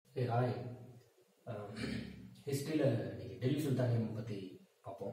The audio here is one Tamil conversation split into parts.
ஏ ஹாய் ஹிஸ்ட்ரியில் இன்னைக்கு டெல்லி சுல்தானியம் பற்றி பார்ப்போம்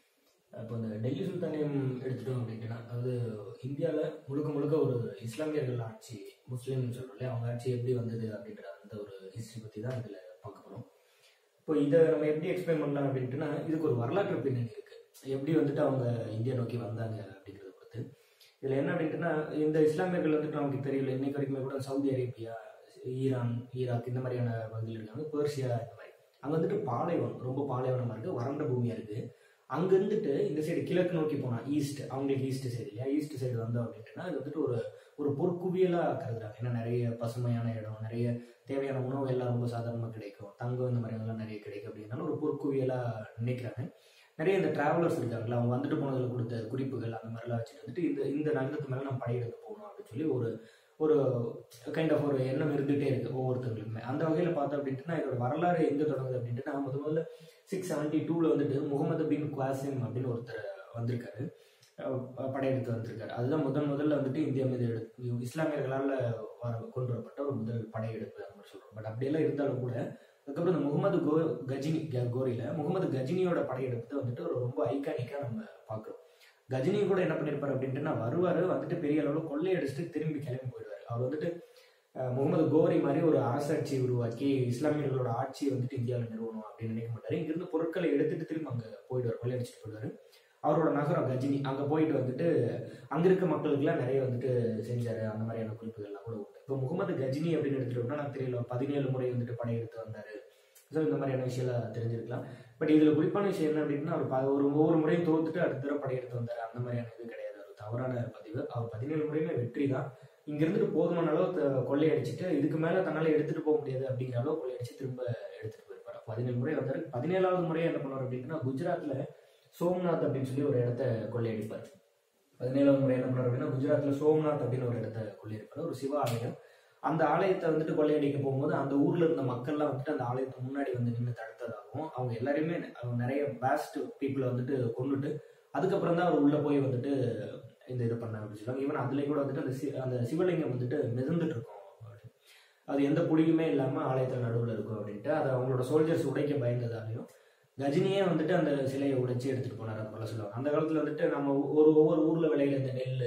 இப்போ இந்த டெல்லி சுல்தானியம் எடுத்துட்டோம் அப்படின்ட்டுனா அதாவது இந்தியாவில் முழுக்க முழுக்க ஒரு இஸ்லாமியர்கள் ஆட்சி முஸ்லீம்னு சொல்கிறோம் இல்லையா அவங்க ஆட்சி எப்படி வந்தது அப்படின்ற அந்த ஒரு ஹிஸ்ட்ரி பற்றி தான் இதில் பார்க்க போகிறோம் இப்போ இதை நம்ம எப்படி எக்ஸ்பிளைன் பண்ணலாம் அப்படின்ட்டுனா இதுக்கு ஒரு வரலாற்று பின்னணி இருக்குது எப்படி வந்துட்டு அவங்க இந்தியா நோக்கி வந்தாங்க அப்படிங்கிறத பொறுத்து இதில் என்ன அப்படின்ட்டுனா இந்த இஸ்லாமியர்கள் வந்துட்டு நமக்கு தெரியல இன்னைக்கு வரைக்குமே கூட சவுதி அரேபியா ஈரான் ஈராக் இந்த மாதிரியான பகுதியில் இருக்காங்க பெர்ஷியா இந்த மாதிரி அங்கே வந்துட்டு பாலைவனம் ரொம்ப பாலைவனமாக இருக்குது வறண்ட பூமியாக இருக்குது அங்கே இருந்துட்டு இந்த சைடு கிழக்கு நோக்கி போனால் ஈஸ்ட் அவங்களுக்கு ஈஸ்ட் சைடு இல்லையா ஈஸ்ட் சைடு வந்தோம் அப்படின்ட்டுனா அது வந்துட்டு ஒரு ஒரு பொற்குவியலாக கருதுறாங்க ஏன்னா நிறைய பசுமையான இடம் நிறைய தேவையான உணவு எல்லாம் ரொம்ப சாதாரணமாக கிடைக்கும் தங்கம் இந்த மாதிரி எல்லாம் நிறைய கிடைக்கும் அப்படின்னாலும் ஒரு பொற்குவியலாக நினைக்கிறாங்க நிறைய இந்த டிராவலர்ஸ் இருக்காங்களா அவங்க வந்துட்டு போனதில் கொடுத்த குறிப்புகள் அந்த மாதிரிலாம் வச்சுட்டு வந்துட்டு இந்த இந்த நகரத்து மேலே நம்ம படையெடுத்து போகணும் அப்படின்னு சொல்லி ஒரு ஒரு கைண்ட் ஆஃப் ஒரு எண்ணம் இருந்துகிட்டே இருக்கு ஒவ்வொருத்தவங்களுக்குமே அந்த வகையில் பார்த்தோம் அப்படின்ட்டுனா இதோட வரலாறு எங்கே தொடங்குது அப்படின்ட்டு முத முதல்ல சிக்ஸ் செவன்டி டூவில் வந்துட்டு முகமது பின் குவாசிம் அப்படின்னு ஒருத்தர் வந்திருக்காரு அஹ் படையெடுத்து வந்திருக்காரு அதுதான் முதன் முதல்ல வந்துட்டு இந்தியா மீது எடுத்து இஸ்லாமியர்களால் வர கொண்டு வரப்பட்ட ஒரு முதல் படையெடுப்பு அந்த மாதிரி சொல்கிறோம் பட் அப்படியெல்லாம் இருந்தாலும் கூட அதுக்கப்புறம் இந்த முகமது கோ கஜினி க- கோரியில முகமது கஜினியோட படையெடுப்பு வந்துட்டு ஒரு ரொம்ப ஐகானிக்காக நம்ம பார்க்குறோம் கஜினி கூட என்ன பண்ணியிருப்பாரு அப்படின்ட்டுனா வருவார் வந்துட்டு பெரிய அளவில் கொள்ளையடிச்சிட்டு திரும்பி கிளம்பி போயிடுவார் அவர் வந்துட்டு அஹ், முகமது கோரி மாதிரி ஒரு அரசாட்சியை உருவாக்கி இஸ்லாமியர்களோட ஆட்சியை வந்துட்டு இந்தியாவில் நிறுவனம் அப்படின்னு நினைக்க மாட்டாரு இங்கிருந்து பொருட்களை எடுத்துட்டு திரும்பி அங்கே போயிடுவார் கொள்ளையடிச்சிட்டு போயிடுவார் அவரோட நகரம் கஜினி அங்கே போயிட்டு வந்துட்டு அங்கே இருக்க மக்களுக்குலாம் நிறைய வந்துட்டு செஞ்சாரு அந்த மாதிரியான குறிப்புகள்லாம் கூட உண்டு இப்போ முகமது கஜினி அப்படின்னு எடுத்துட்டோம்னா எனக்கு தெரியல பதினேழு முறை வந்துட்டு படையெடுத்து வந்தாரு ஸோ இந்த மாதிரியான விஷயம்லாம் தெரிஞ்சிருக்கலாம் பட் இதில் குறிப்பான விஷயம் என்ன அப்படின்னா அவர் ப- ஒரு ஒவ்வொரு முறையும் தோத்துட்டு அடுத்த தடவை படையெடுத்து வந்தார் அந்த மாதிரியான இது கிடையாது ஒரு தவறான பதிவு அவர் பதினேழு முறையுமே வெற்றி தான் இங்க இருந்துட்டு போதுமான அளவு த- கொள்ளையடிச்சிட்டு இதுக்கு மேல தன்னால எடுத்துட்டு போக முடியாது அப்படிங்கிற அளவு கொள்ளையடிச்சு திரும்ப எடுத்துட்டு போயிருப்பாரு பதினேழு முறை வந்தாரு பதினேழாவது முறை என்ன பண்ணுவார் அப்படின்னா குஜராத்ல சோம்நாத் அப்படின்னு சொல்லி ஒரு இடத்த கொள்ளையடிப்பார் பதினேழாவது முறை என்ன பண்ணுவார் அப்படின்னா குஜராத்ல சோம்நாத் அப்படின்னு ஒரு இடத்த கொள்ளையடிப்பார் ஒரு சிவ ஆலயம் அந்த ஆலயத்தை வந்துட்டு கொள்ளையடிக்க போகும்போது அந்த ஊர்ல இருந்த மக்கள்லாம் வந்துட்டு அந்த ஆலயத்துக்கு முன்னாடி வந்து நின்று தடுத்ததாகவும் அவங்க எல்லாரையுமே அவங்க நிறைய பேஸ்ட் பீப்புளை வந்துட்டு கொண்டுட்டு அதுக்கப்புறம் தான் அவர் உள்ள போய் வந்துட்டு இந்த இது பண்ண அப்படின்னு சொல்லுவாங்க ஈவன் அதுலேயும் கூட வந்துட்டு அந்த சி- அந்த சிவலிங்கம் வந்துட்டு மிதந்துட்டு இருக்கும் அப்படின்னு. அது எந்த புடியுமே இல்லாம ஆலயத்தில் நடுவில் இருக்கும் அப்படின்ட்டு அதை அவங்களோட சோல்ஜர்ஸ் உடைக்க பயந்ததாலையும் கஜினியே வந்துட்டு அந்த சிலையை உடைச்சு எடுத்துட்டு போனார் அந்த மாதிரிலாம் சொல்லுவாங்க அந்த காலத்துல வந்துட்டு நம்ம ஒரு ஒவ்வொரு ஊர்ல விளையிற இந்த நெல்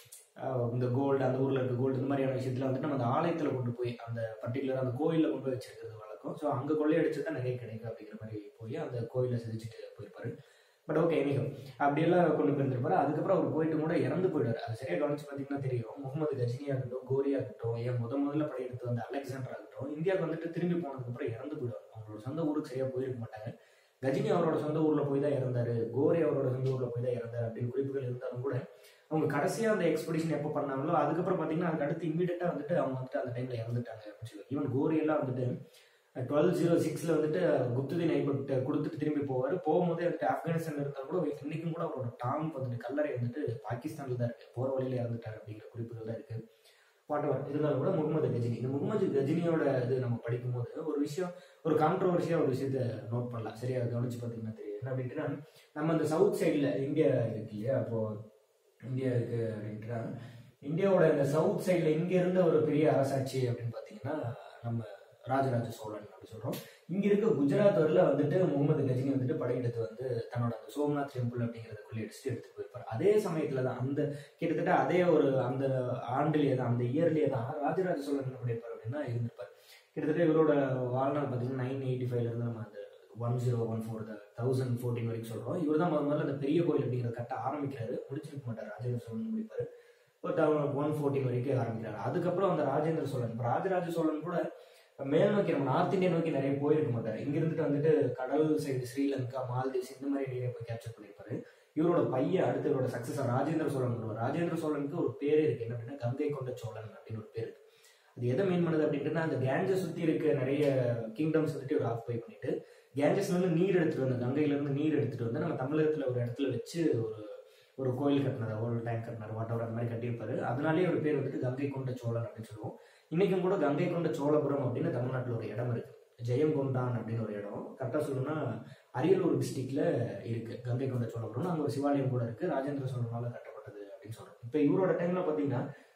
ஆஹ் இந்த கோல்டு அந்த ஊர்ல இருக்க கோல்டு இந்த மாதிரியான விஷயத்துல வந்துட்டு நம்ம அந்த ஆலயத்துல கொண்டு போய் அந்த பர்டிகுலர் அந்த கோயில்ல கொண்டு போய் வச்சிருக்கிறது வழக்கம் ஸோ அங்க கொள்ளையடிச்சு தான் நிறைய கிடைக்கும் அப்படிங்கிற மாதிரி போய் அந்த கோயிலை செதுச்சிட்டு போயிருப்பாரு பட் ஓகே எனிகம் அப்படியெல்லாம் கொண்டு போயிருந்திருப்பாரு அதுக்கப்புறம் அவர் போயிட்டு கூட இறந்து போயிடுவார் அது சரியா கவனிச்சு பார்த்தீங்கன்னா தெரியும் முகமது கஜினியா இருக்கட்டும் கோரியா இருக்கட்டும் ஏன் முத முதல்ல படையெடுத்து வந்த அலெக்சாண்டர் ஆகட்டும் இந்தியாவுக்கு வந்துட்டு திரும்பி போனதுக்கப்புறம் இறந்து போயிடுவார் அவங்களோட சொந்த ஊருக்கு சரியா போயிருக்க மாட்டாங்க கஜினி அவரோட சொந்த ஊர்ல போய் தான் இறந்தாரு கோரி அவரோட சொந்த ஊர்ல போய் தான் இறந்தாரு அப்படின்னு குறிப்புகள் இருந்தாலும் கூட அவங்க கடைசியா அந்த எக்ஸ்பெடிஷன் எப்போ பண்ணாங்களோ அதுக்கப்புறம் பாத்தீங்கன்னா அதுக்கு அடுத்து இமீடியட்டா வந்துட்டு அவங்க வந்துட்டு அந்த டைம்ல இறந்துட்டாங்க அப்படின்னு சொல்லி ஈவன் கோரி எல்லாம் வந்துட்டு டுவெல் ஜீரோ சிக்ஸ்ல வந்துட்டு குப்துதீன் ஐபட் கொடுத்துட்டு திரும்பி போவார் போகும்போதே வந்துட்டு ஆப்கானிஸ்தான் இருந்தால் கூட இன்னைக்கும் கூட அவரோட டாம் வந்துட்டு கல்லறை வந்துட்டு பாகிஸ்தான்ல தான் இருக்கு போற வழியில இறந்துட்டாரு அப்படிங்கிற குறிப்புகள் தான் இருக்கு வாட் எவர் இருந்தாலும் கூட முகமது கஜினி இந்த முகமது கஜினியோட இது நம்ம படிக்கும்போது ஒரு விஷயம் ஒரு கான்ட்ரவர்சியா ஒரு விஷயத்த நோட் பண்ணலாம் சரியா கவனிச்சு பார்த்தீங்கன்னா தெரியும் என்ன அப்படின்ட்டுனா நம்ம இந்த சவுத் சைடில் இந்தியா இருக்கு இல்லையா அப்போ இந்தியா இருக்கு அப்படின்ட்டுனா இந்தியாவோட இந்த சவுத் சைடில் இங்க இருந்த ஒரு பெரிய அரசாட்சி அப்படின்னு பார்த்தீங்கன்னா நம்ம ராஜராஜ சோழன் அப்படி சொல்றோம் இங்க இருக்க குஜராத் வரல வந்துட்டு முகமது கஜினி வந்துட்டு படையெடுத்து வந்து தன்னோட அந்த சோம்நாத் டெம்பிள் அப்படிங்கறத கொள்ளையடிச்சுட்டு எடுத்துட்டு போயிருப்பாரு அதே சமயத்துல தான் அந்த கிட்டத்தட்ட அதே ஒரு அந்த ஆண்டுலயே தான் அந்த இயர்லயே தான் ராஜராஜ சோழன் என்ன பண்ணியிருப்பாரு அப்படின்னா இருந்திருப்பாரு கிட்டத்தட்ட இவரோட வாழ்நாள் பார்த்தீங்கன்னா நைன் எயிட்டி ஃபைவ்ல இருந்து நம்ம அந்த one zero one four thousand fourteen வரைக்கும் சொல்றோம் இவர் தான் முதல்ல முதல்ல அந்த பெரிய கோயில் அப்படிங்கிறத கட்ட ஆரம்பிக்கிறாரு முடிச்சிருக்க மாட்டார் ராஜேந்திர சோழன் முடிப்பாரு பட் ஒன் ஃபோர்டீன் வரைக்கும் ஆரம்பிக்கிறாரு அதுக்கப்புறம் அந்த ராஜேந்திர சோழன் இப்ப ராஜராஜ சோழன் கூட மேல் நோக்கி நம்ம நார்த் இந்தியா நோக்கி நிறைய போயிருக்க மாட்டாரு இங்க இருந்துட்டு வந்துட்டு கடல் சைடு ஸ்ரீலங்கா மால்தீவ்ஸ் இந்த மாதிரி நிறைய போய் கேப்சர் பண்ணியிருப்பாரு இவரோட பையன் அடுத்து இவரோட சக்சஸர் ராஜேந்திர சோழன் வருவார் ராஜேந்திர சோழனுக்கு ஒரு பேரே இருக்கு என்ன அப்படின்னா கங்கை கொண்ட சோழன் அப்படின்னு ஒரு பேர் இருக்கு அது எதை மீன் பண்ணுது அப்படின்ட்டுனா அந்த கேஞ்சஸ் சுத்தி இருக்க நிறைய கிங்டம்ஸ் வந்துட்டு இவர் ஆக்குபை பண்ணிட்டு கேஞ்சஸ்ல இருந்து நீர் எடுத்துட்டு வந்து கங்கையில இருந்து நீர் எடுத்துட்டு வந்து நம்ம தமிழகத்துல ஒரு இடத்துல வச்சு ஒரு ஒரு கோயில் கட்டினார் ஒரு டேங்க் கட்டினார் வாட் அந்த மாதிரி கட்டியிருப்பாரு அதனாலேயே ஒரு பேர் வந்துட்டு கங்கை கொண்ட சோழன் அப்படின்னு சொல்லுவோம் இன்னைக்கும் கூட கங்கை கொண்ட சோழபுரம் அப்படின்னு தமிழ்நாட்டில் ஒரு இடம் இருக்கு ஜெயங்கொண்டான் அப்படின்னு ஒரு இடம் கரெக்டாக சொல்லணும்னா அரியலூர் டிஸ்ட்ரிக்ட்ல இருக்கு கங்கை கொண்ட சோழபுரம் அங்கே ஒரு சிவாலயம் கூட இருக்கு ராஜேந்திர சோழனால கட்டப்பட்டது அப்படின்னு சொல்றோம் இப்போ இவரோட டைம்ல பார்த்தீங்கன்னா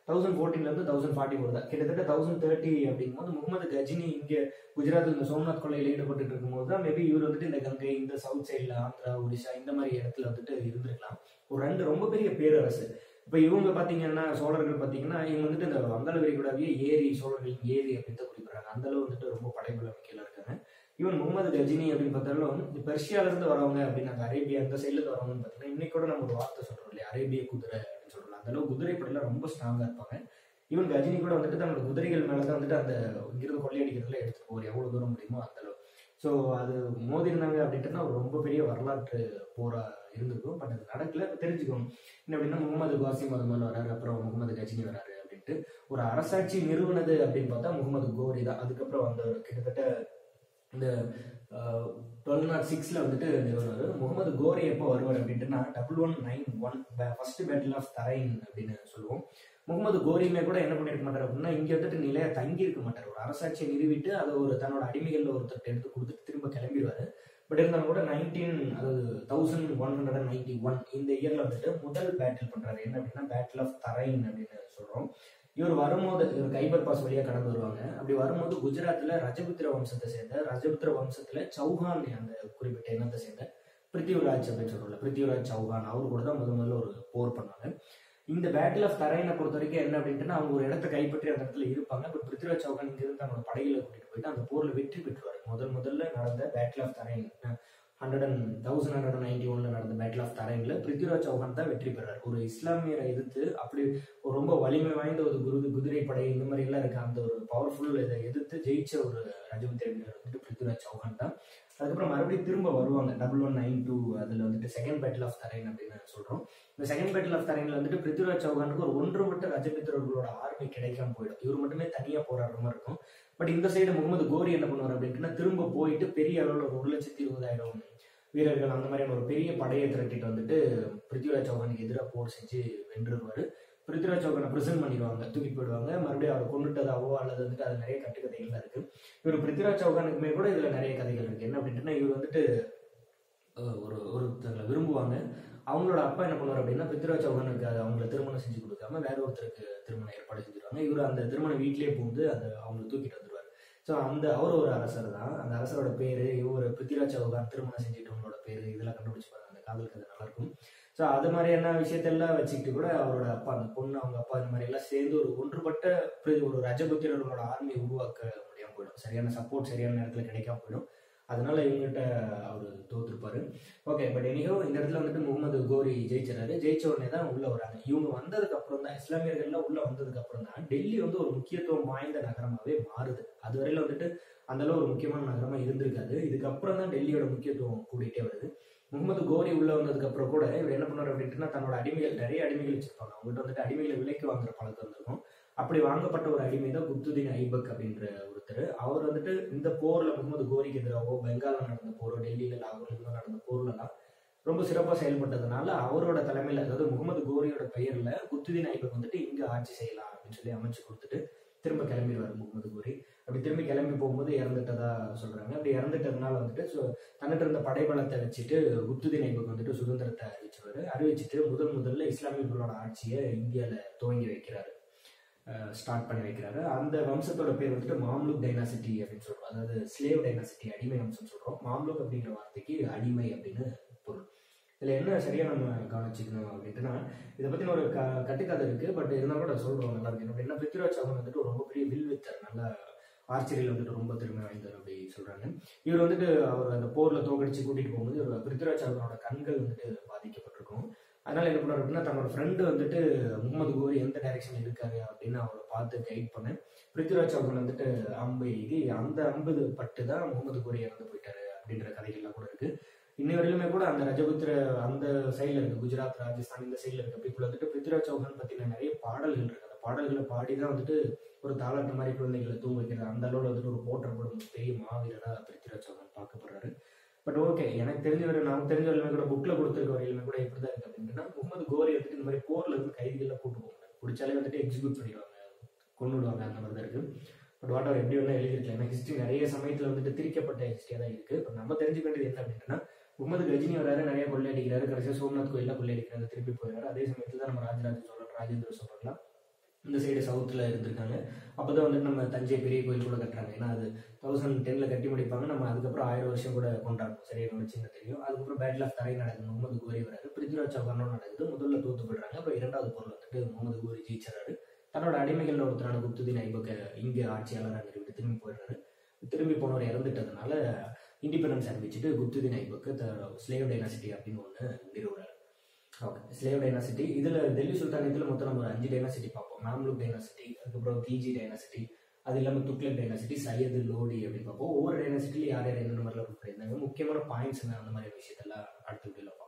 தௌசண்ட் ஃபோர்டீன்லேருந்து தௌசண்ட் ஃபார்ட்டி ஃபோர் தான் கிட்டத்தட்ட தௌசண்ட் தேர்ட்டி அப்படிங்கும்போது முகமது கஜினி இங்கே குஜராத்தில் இந்த சோம்நாத் கொள்ளையில் ஈடுபட்டு இருக்கும்போது தான் மேபி இவர் வந்துட்டு இந்த கங்கை இந்த சவுத் சைடில் ஆந்திரா ஒடிஷா இந்த மாதிரி இடத்துல வந்துட்டு இருந்திருக்கலாம் ஒரு ரெண்டு ரொம்ப பெரிய பேரரசு இப்போ இவங்க பார்த்தீங்கன்னா சோழர்கள் பார்த்தீங்கன்னா இவங்க வந்துட்டு இந்த வங்காள விரிகுடாவே ஏரி சோழர்களின் ஏரி அப்படின்னு தான் குறிப்பிடுறாங்க அந்த அளவு வந்துட்டு ரொம்ப படைபல மிக்கையில் இருக்காங்க ஈவன் முகமது கஜினி அப்படின்னு பார்த்தாலும் இந்த பெர்ஷியால இருந்து வரவங்க அப்படின்னு அந்த அரேபியா அந்த சைட்ல இருந்து வரவங்கன்னு பார்த்தீங்கன்னா இன்னைக்கு கூட நம்ம ஒரு வார்த்தை சொல்றோம் இல்லையா அரேபிய குதிரை அப்படின்னு சொல்றோம் அந்த அளவு குதிரை படையில ரொம்ப ஸ்ட்ராங்கா இருப்பாங்க ஈவன் கஜினி கூட வந்துட்டு தன்னோட குதிரைகள் மேல தான் வந்துட்டு அந்த இங்கிருந்து கொள்ளையடிக்கிறதுல எடுத்துட்டு போவார் எவ்வளவு தூரம் முடியுமோ அந்த அளவு ஸோ அது மோதி இருந்தாங்க அப்படின்ட்டுனா ஒரு ரொம்ப பெரிய வரலாற்று போரா இருந்திருக்கும் பட் அது நடக்கல தெரிஞ்சுக்கணும் என்ன அப்படின்னா முகமது காசிம் அது மேலே வராரு அப்புறம் முகமது கஜினி வராரு அப்படின்ட்டு ஒரு அரசாட்சி நிறுவனது அப்படின்னு பார்த்தா முகமது கோரி தான் அதுக்கப்புறம் அந்த கிட்டத்தட்ட இந்த டுவெல் நாட் சிக்ஸில் வந்துட்டு நிறுவனர் முகமது கோரி எப்போ வருவார் அப்படின்ட்டுனா double one nine one first battle of Tarain அப்படின்னு சொல்லுவோம் முகமது கோரியுமே கூட என்ன பண்ணிருக்க மாட்டார் அப்படின்னா இங்கே வந்துட்டு நிலையா தங்கி இருக்க மாட்டார் ஒரு அரசாட்சியை நிறுவிட்டு அதை ஒரு தன்னோட அடிமைகளில் ஒருத்தர் எடுத்து கொடுத்துட்டு திரும்ப கிளம்பிடுவாரு பட் இருந்தாலும் கூட நைன்டீன் அதாவது thousand one hundred and ninety one இந்த இயர்ல வந்துட்டு முதல் பேட்டில் பண்றாரு என்ன அப்படின்னா பேட்டில் ஆஃப் தரைன் அப்படின்னு சொல்றோம் இவர் வரும்போது இவர் கைபர் பாஸ் வழியா கடந்து வருவாங்க அப்படி வரும்போது குஜராத்ல ரஜபுத்திர வம்சத்தை சேர்ந்த ரஜபுத்திர வம்சத்துல சௌஹான் அந்த குறிப்பிட்ட இனத்தை சேர்ந்த பிருத்திவிராஜ் அப்படின்னு சொல்றோம்ல பிருத்திவிராஜ் சௌஹான் அவர் கூட தான் முதல் முதல்ல ஒரு போர் பண்ணாங்க இந்த பேட்டில் ஆஃப் தரைனை பொறுத்த வரைக்கும் என்ன அப்படின்ட்டுனா அவங்க ஒரு இடத்தை கைப்பற்றி அந்த இடத்துல இருப்பாங்க பட் பிருத்திவிராஜ் சௌஹான் இங்கிருந்து தன்னோட படையில கூட்டிட்டு போயிட்டு அந்த போர்ல வெற்றி பெற்றுவாரு முதல் முதல்ல நடந்த battle of Tarain hundred and thousand hundred ninety ஒன்ல நடந்த பேட்டில் ஆஃப் தரைன்ல பிருத்திவிராஜ் சௌஹான் தான் வெற்றி பெறாரு ஒரு இஸ்லாமியரை எதிர்த்து அப்படி ஒரு ரொம்ப வலிமை வாய்ந்த ஒரு குரு குதிரை படை இந்த மாதிரி எல்லாம் இருக்க அந்த ஒரு பவர்ஃபுல் இதை எதிர்த்து ஜெயிச்ச ஒரு ரஜபுத்திர வீரர் வந்துட்டு பிருத்திவிராஜ் சௌஹான் தான் அதுக்கப்புறம் மறுபடியும் திரும்ப வருவாங்க டபுள் ஒன் நைன் டூ அதில் வந்துட்டு செகண்ட் பேட்டில் ஆஃப் தரைன் அப்படின்னு சொல்கிறோம் இந்த செகண்ட் பேட்டில் ஆஃப் தரைனில் வந்துட்டு பிருத்திவிராஜ் சௌஹானுக்கு ஒரு ஒன்று மட்டும் ரஜபித்திரர்களோட ஆர்மி கிடைக்காம போயிடும் இவர் மட்டுமே தனியாக போராடுற மாதிரி இருக்கும் பட் இந்த சைடு முகமது கோரி என்ன பண்ணுவார் அப்படின்னா திரும்ப போயிட்டு பெரிய அளவில் ஒரு ஒரு லட்சத்தி இருபதாயிரம் வீரர்கள் அந்த மாதிரியான ஒரு பெரிய படையை திரட்டிட்டு வந்துட்டு பிருத்திவிராஜ் சௌஹானுக்கு எதிராக போர் செஞ்சு வென்றுருவாரு பிருத்திவிராஜ் சௌஹானை பிரசன்ட் பண்ணிடுவாங்க தூக்கிட்டு போயிடுவாங்க மறுபடியும் அவர் கொண்டுட்டதாவோ அல்லது வந்துட்டு அது நிறைய கட்டுக்கதைகள்லாம் இருக்கு இவர் பிருத்திவிராஜ் சௌஹானுக்குமே கூட இதுல நிறைய கதைகள் இருக்கு என்ன அப்படின்ட்டுனா இவர் வந்துட்டு ஒரு ஒருத்தங்களை விரும்புவாங்க அவங்களோட அப்பா என்ன பண்ணுவார் அப்படின்னா பிருத்திவிராஜ் சௌஹானுக்கு அது அவங்கள திருமணம் செஞ்சு கொடுக்காம வேற ஒருத்தருக்கு திருமணம் ஏற்பாடு செஞ்சிருவாங்க இவர் அந்த திருமண வீட்லயே புகுந்து அந்த அவங்களை தூக்கிட்டு வந்துருவார் ஸோ அந்த அவர் ஒரு அரசர் தான் அந்த அரசரோட பேரு இவர் பிருத்திவிராஜ் சௌஹான் திருமணம் செஞ்சுட்டவங்களோட பேரு இதெல்லாம் கண்டுபிடிச்சு பாருங்க அந்த காதல் கதை நல்லா இருக்கும் ஸோ அது மாதிரியான விஷயத்தெல்லாம் வச்சுக்கிட்டு கூட அவரோட அப்பா அந்த பொண்ணு அவங்க அப்பா இந்த மாதிரி எல்லாம் சேர்ந்து ஒரு ஒன்றுபட்ட ஒரு ரஜபுத்திரர்களோட ஆர்மியை உருவாக்க முடியாம போயிடும் சரியான சப்போர்ட் சரியான நேரத்தில் கிடைக்காம போயிடும் அதனால இவங்ககிட்ட அவர் தோத்துருப்பாரு ஓகே பட் எனியோ இந்த இடத்துல வந்துட்டு முகமது கோரி ஜெயிச்சிடறாரு ஜெயிச்ச உடனே தான் உள்ள வராங்க இவங்க வந்ததுக்கு அப்புறம் தான் இஸ்லாமியர்கள்லாம் உள்ள வந்ததுக்கு அப்புறம் தான் டெல்லி வந்து ஒரு முக்கியத்துவம் வாய்ந்த நகரமாவே மாறுது அது வரையில வந்துட்டு அந்த அளவு ஒரு முக்கியமான நகரமா இருந்திருக்காது இதுக்கப்புறம் தான் டெல்லியோட முக்கியத்துவம் கூடிட்டே வருது முகமது கோரி உள்ள வந்ததுக்கு அப்புறம் கூட இவர் என்ன பண்ணார் அப்படின்ட்டுனா தன்னோட அடிமைகள் நிறைய அடிமைகள் வச்சிருப்பாங்க அவங்ககிட்ட வந்துட்டு அடிமைகளை விலைக்கு வாங்குற பழக்கம் இருந்திருக்கும் அப்படி வாங்கப்பட்ட ஒரு அடிமை தான் குப்துதீன் ஐபக் அப்படின்ற ஒருத்தர் அவர் வந்துட்டு இந்த போர்ல முகமது கோரிக்கு எதிராகவோ பெங்கால்ல நடந்த போரோ டெல்லியில லாகூர்ல நடந்த போர்லலாம் ரொம்ப சிறப்பாக செயல்பட்டதுனால அவரோட தலைமையில அதாவது முகமது கோரியோட பெயர்ல குத்துதீன் ஐபக் வந்துட்டு இங்க ஆட்சி செய்யலாம் அப்படின்னு சொல்லி அமைச்சு கொடுத்துட்டு திரும்ப கிளம்பிடுவார் முகமது கோரி அப்படி திரும்பி கிளம்பி போகும்போது இறந்துட்டதா சொல்றாங்க அப்படி இறந்துட்டதுனால வந்துட்டு ஸோ தன்னிட்ட இருந்த படைபலத்தை வச்சுட்டு குப்துதீன் ஐபக் வந்துட்டு சுதந்திரத்தை அறிவிச்சுவாரு அறிவிச்சுட்டு முதல் முதல்ல இஸ்லாமியர்களோட ஆட்சியை இந்தியாவில் துவங்கி வைக்கிறாரு ஸ்டார்ட் பண்ணி வைக்கிறாரு அந்த வம்சத்தோட பேர் வந்துட்டு மாம்லுக் டைனாசிட்டி அப்படின்னு சொல்றோம் அதாவது ஸ்லேவ் டைனாசிட்டி அடிமை வம்சம் சொல்றோம் மாம்லுக் அப்படிங்கிற வார்த்தைக்கு அடிமை அப்படின்னு பொருள் இதுல என்ன சரியா நம்ம கவனிச்சுக்கணும் அப்படின்ட்டுனா இதை பத்தின ஒரு க கட்டுக்கதை இருக்கு பட் இருந்தாலும் கூட சொல்றோம் நல்லா இருக்கு அப்படின்னா பிருத்திராஜ் சௌஹான் வந்துட்டு ஒரு ரொம்ப பெரிய வில் வித்தர் நல்ல ஆர்ச்சரியில் வந்துட்டு ரொம்ப திறமை வாய்ந்தவர் அப்படி சொல்றாங்க இவர் வந்துட்டு அவர் அந்த போர்ல தோக்கடிச்சு கூட்டிட்டு போகும்போது இவர் பிருத்திராஜ் சௌஹானோட கண்கள் வந்துட்டு பாதிக்கப்பட்டிருக்கும் அதனால என்ன பண்ணார் அப்படின்னா தன்னோட ஃப்ரெண்டு வந்துட்டு முகமது கோரி எந்த டைரக்ஷன்ல இருக்காரு அப்படின்னு அவரை பார்த்து கைட் பண்ண பிருத்திவிராஜ் சௌஹான் வந்துட்டு அம்பு எய்தி அந்த அம்பு பட்டு தான் முகமது கோரி இறந்து போயிட்டாரு அப்படின்ற கதைகள்லாம் கூட இருக்கு இன்னை வரையிலுமே கூட அந்த ரஜபுத்திர அந்த சைடில் இருக்கு குஜராத் ராஜஸ்தான் இந்த சைடில் இருக்க பீப்புள் வந்துட்டு பிருத்திவிராஜ் சௌஹான் பத்தின நிறைய பாடல்கள் இருக்கு அந்த பாடல்களை பாடி தான் வந்துட்டு ஒரு தாளாட்டு மாதிரி குழந்தைகளை தூங்க வைக்கிறது அந்த அளவில் வந்துட்டு ஒரு போற்றப்படும் பெரிய மாவீரராக பிருத்திவிராஜ் சௌஹான் பார்க்கப்படுறாரு பட் ஓகே எனக்கு தெரிஞ்ச வரை நான் தெரிஞ்ச வரையிலுமே கூட புக்கில் கொடுத்துருக்க வரையிலுமே கூட எப்படி தான் இருக்கு அப்படின்னா முகமது கோரி வந்துட்டு இந்த மாதிரி போர்ல இருந்து கைதிகள்லாம் கூட்டு போவாங்க பிடிச்சாலே வந்துட்டு எக்ஸிக்யூட் பண்ணிடுவாங்க கொண்டு விடுவாங்க அந்த மாதிரி தான் இருக்கு பட் வாட் அவர் எப்படி வேணா எழுதிருக்கலாம் ஏன்னா ஹிஸ்ட்ரி நிறைய சமயத்தில் வந்துட்டு திரிக்கப்பட்ட ஹிஸ்ட்ரியாக தான் இருக்கு இப்போ நம்ம தெரிஞ்சுக்க வேண்டியது என்ன அப்படின்னா முகமது கஜினி வராரு நிறைய கொள்ளையடிக்கிறாரு கடைசியாக சோம்நாத் கோயிலில் கொள்ளையடிக்கிறாரு திருப்பி போயிடுறாரு அதே சமயத்தில் தான் நம்ம ராஜராஜ சோழன் ராஜேந்திர சோழன்லாம் இந்த சைடு சவுத்தில் இருந்திருக்காங்க அப்போ தான் வந்துட்டு நம்ம தஞ்சை பெரிய கோயில் கூட கட்டுறாங்க ஏன்னா அது தௌசண்ட் டென்னில் கட்டி முடிப்பாங்க நம்ம அதுக்கப்புறம் ஆயிரம் வருஷம் கூட கொண்டாடுறோம் சரியா என்னோட சின்ன தெரியும் அதுக்கப்புறம் பேட்டில் ஆஃப் தரை நடக்குது முகமது கோரி வராரு பிருத்விராஜ் சௌகானும் நடக்குது முதல்ல தோத்து போடுறாங்க அப்புறம் இரண்டாவது போர் வந்துட்டு முகமது கோரி ஜெயிச்சிடறாரு தன்னோட அடிமைகள் ஒருத்தரான குப்துதீன் ஐபக்க இங்கே ஆட்சியாளராக நிறுவிட்டு திரும்பி போயிடுறாரு திரும்பி போனவர் இறந்துட்டதுனால இண்டிபெண்டன்ஸ் அறிவிச்சுட்டு குப்துதீன் ஐபக்கு ஸ்லேவ் டைனாசிட்டி அப்படின்னு ஒன்று நிறுவுறாரு ஓகே ஸ்லேவ் டைனாசிட்டி இதில் டெல்லி சுல்தானியத்தில் மொத்தம் நம்ம ஒரு அஞ்சு டைனாசிட்டி பார்ப்போம் மேம்லுக் டைனாசிட்டி அதுக்கப்புறம் கிஜி டைனாசிட்டி அது இல்லாமல் துக்ளக் டைனாசிட்டி சையது லோடி அப்படின்னு பார்ப்போம் ஒவ்வொரு டைனாசிட்டிலையும் யார் யார் என்னென்ன மாதிரிலாம் ரூல் பண்ணியிருந்தாங்க முக்கியமான பாயிண்ட்ஸ் என்ன அந்த மாதிரி விஷயத்தெல்லாம் அடுத்த வீடியோவில் பார்ப்போம்